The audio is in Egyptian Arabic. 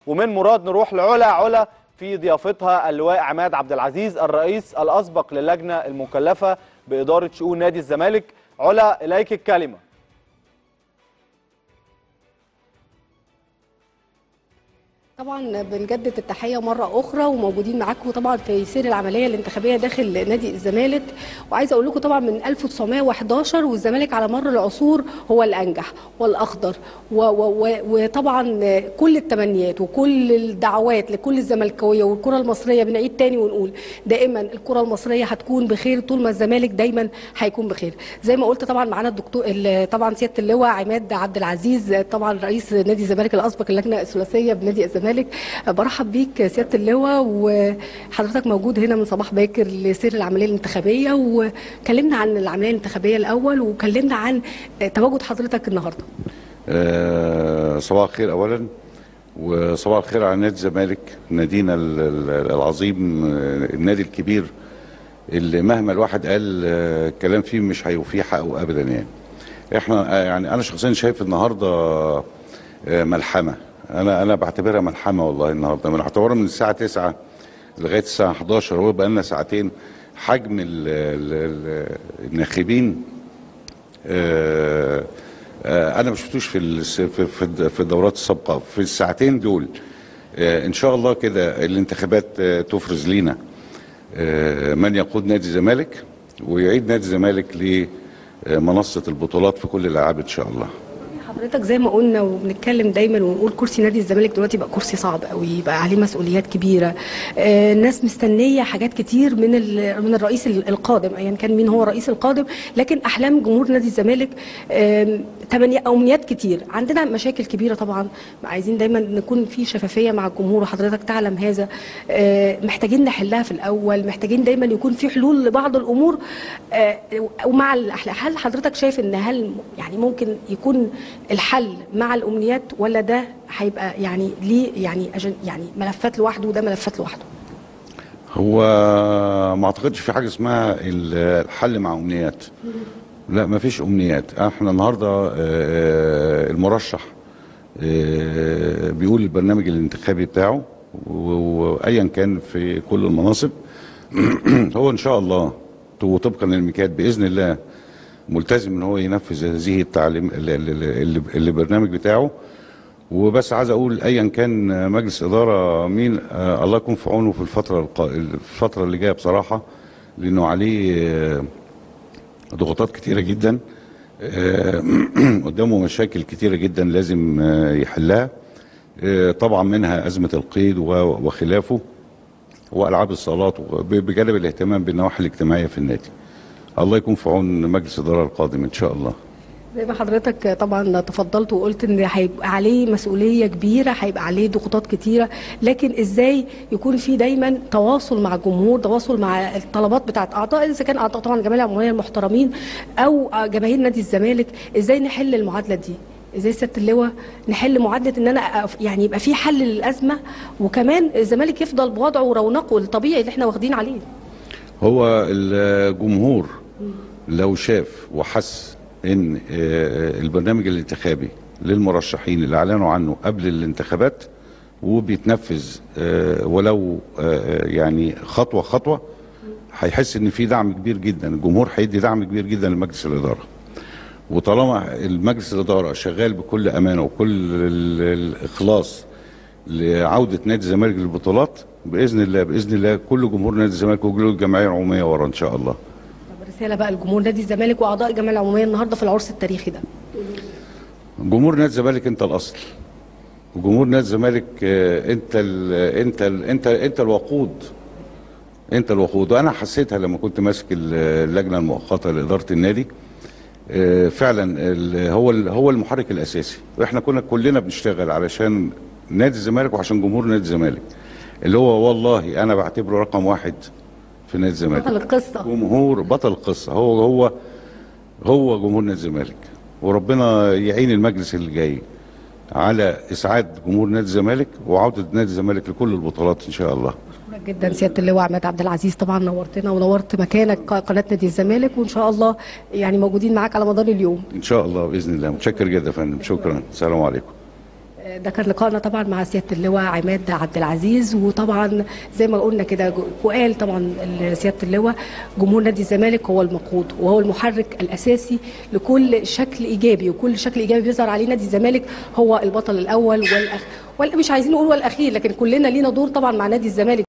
ومن مراد نروح لعلا علا في ضيافتها اللواء عماد عبد العزيز الرئيس الاسبق للجنه المكلفه باداره شؤون نادي الزمالك علا اليك الكلمه طبعا بنجدد التحيه مره اخرى وموجودين معاكم طبعا في سير العمليه الانتخابيه داخل نادي الزمالك وعايزه اقول لكم طبعا من 1911 والزمالك على مر العصور هو الانجح والاخضر و و و وطبعا كل التمنيات وكل الدعوات لكل الزملكاويه والكره المصريه بنعيد تاني ونقول دائما الكره المصريه هتكون بخير طول ما الزمالك دايما هيكون بخير زي ما قلت طبعا معانا الدكتور ال- طبعا سياده اللواء عماد عبد العزيز طبعا رئيس نادي الزمالك الاسبق اللجنه الثلاثيه بنادي الزمالك برحب بيك سياده اللواء وحضرتك موجود هنا من صباح باكر لسير العمليه الانتخابيه وكلمنا عن العمليه الانتخابيه الاول وكلمنا عن تواجد حضرتك النهارده آه، صباح الخير اولا وصباح الخير على نادي الزمالك نادينا ال- ال- العظيم آه، النادي الكبير اللي مهما الواحد قال آه، كلام فيه مش هيوفيه حقه ابدا يعني احنا آه، يعني انا شخصيا شايف النهارده آه، ملحمه انا انا بعتبرها ملحمه والله النهارده من اعتبارها من الساعه 9 لغايه الساعه 11 وهو بقى لنا ساعتين حجم ال ال ال الناخبين آه، آه، انا ما شفتوش في الس- في في في الدورات السابقه في الساعتين دول آه، ان شاء الله كده الانتخابات آه، تفرز لينا آه، من يقود نادي الزمالك ويعيد نادي الزمالك لمنصه البطولات في كل الالعاب ان شاء الله حضرتك زي ما قلنا وبنتكلم دايما ونقول كرسي نادي الزمالك دلوقتي بقى كرسي صعب قوي يبقى عليه مسؤوليات كبيره آه، الناس مستنيه حاجات كتير من ال- من الرئيس ال- القادم ايا كان مين هو الرئيس القادم لكن احلام جمهور نادي الزمالك آم، تمني امنيات كتير عندنا مشاكل كبيره طبعا عايزين دايما نكون في شفافيه مع الجمهور وحضرتك تعلم هذا آه، محتاجين نحلها في الاول محتاجين دايما يكون في حلول لبعض الامور آه، ومع الاحلام هل حضرتك شايف ان هل يعني ممكن يكون الحل مع الامنيات ولا ده هيبقى يعني ليه يعني أجن- يعني ملفات لوحده وده ملفات لوحده هو ما اعتقدش في حاجه اسمها الحل مع امنيات لا ما فيش امنيات احنا النهارده آه، المرشح آه، بيقول البرنامج الانتخابي بتاعه و- وايا كان في كل المناصب هو ان شاء الله وطبقا للميكات باذن الله ملتزم ان هو ينفذ هذه التعليم ال- ال- ال- ال- البرنامج بتاعه وبس عايز اقول ايا كان مجلس اداره مين آه الله يكون في عونه في الفتره الق... الفتره اللي جايه بصراحه لانه عليه آه ضغوطات كتيره جدا آه قدامه مشاكل كتيره جدا لازم آه يحلها آه طبعا منها ازمه القيد و- وخلافه والعاب الصالات وب- بجانب الاهتمام بالنواحي الاجتماعيه في النادي الله يكون في عون مجلس الاداره القادم ان شاء الله زي ما حضرتك طبعا تفضلت وقلت ان هيبقى عليه مسؤوليه كبيره هيبقى عليه ضغوطات كتيره لكن ازاي يكون في دايما تواصل مع الجمهور تواصل مع الطلبات بتاعت اعضاء اذا كان اعضاء طبعا الجمعيه العموميه المحترمين او جماهير نادي الزمالك ازاي نحل المعادله دي ازاي سياده اللواء نحل معادله ان انا أف- يعني يبقى في حل للازمه وكمان الزمالك يفضل بوضعه ورونقه الطبيعي اللي احنا واخدين عليه هو الجمهور لو شاف وحس ان آه، البرنامج الانتخابي للمرشحين اللي اعلنوا عنه قبل الانتخابات وبيتنفذ آه، ولو آه، يعني خطوه خطوه هيحس ان في دعم كبير جدا الجمهور هيدي دعم كبير جدا لمجلس الاداره وطالما المجلس الاداره شغال بكل امانه وكل ال- الاخلاص لعوده نادي الزمالك للبطولات باذن الله باذن الله كل جمهور نادي الزمالك وكل الجمعيه العموميه ورا ان شاء الله طب رساله بقى لجمهور نادي الزمالك واعضاء الجمعيه العموميه النهارده في العرس التاريخي ده جمهور نادي الزمالك انت الاصل وجمهور نادي الزمالك آه، انت ال انت ال انت انت الوقود انت الوقود وانا حسيتها لما كنت ماسك ال- اللجنه المؤقته لاداره النادي آه، فعلا ال- هو ال- هو المحرك الاساسي واحنا كنا كلنا بنشتغل علشان نادي الزمالك وعشان جمهور نادي الزمالك اللي هو والله انا بعتبره رقم واحد في نادي الزمالك بطل القصه جمهور بطل القصه هو هو هو جمهور نادي الزمالك وربنا يعين المجلس اللي جاي على اسعاد جمهور نادي الزمالك وعوده نادي الزمالك لكل البطولات ان شاء الله شكرا جدا سياده اللواء عماد عبد العزيز طبعا نورتنا ونورت مكانك ق- قناه نادي الزمالك وان شاء الله يعني موجودين معاك على مدار اليوم ان شاء الله باذن الله متشكر جدا يا فندم شكرا السلام عليكم ده كان لقائنا طبعا مع سياده اللواء عماد عبد العزيز وطبعا زي ما قلنا كده وقال طبعا سياده اللواء جمهور نادي الزمالك هو المقود وهو المحرك الاساسي لكل شكل ايجابي وكل شكل ايجابي بيظهر عليه نادي الزمالك هو البطل الاول والأخ... ولا مش عايزين نقول والاخير لكن كلنا لينا دور طبعا مع نادي الزمالك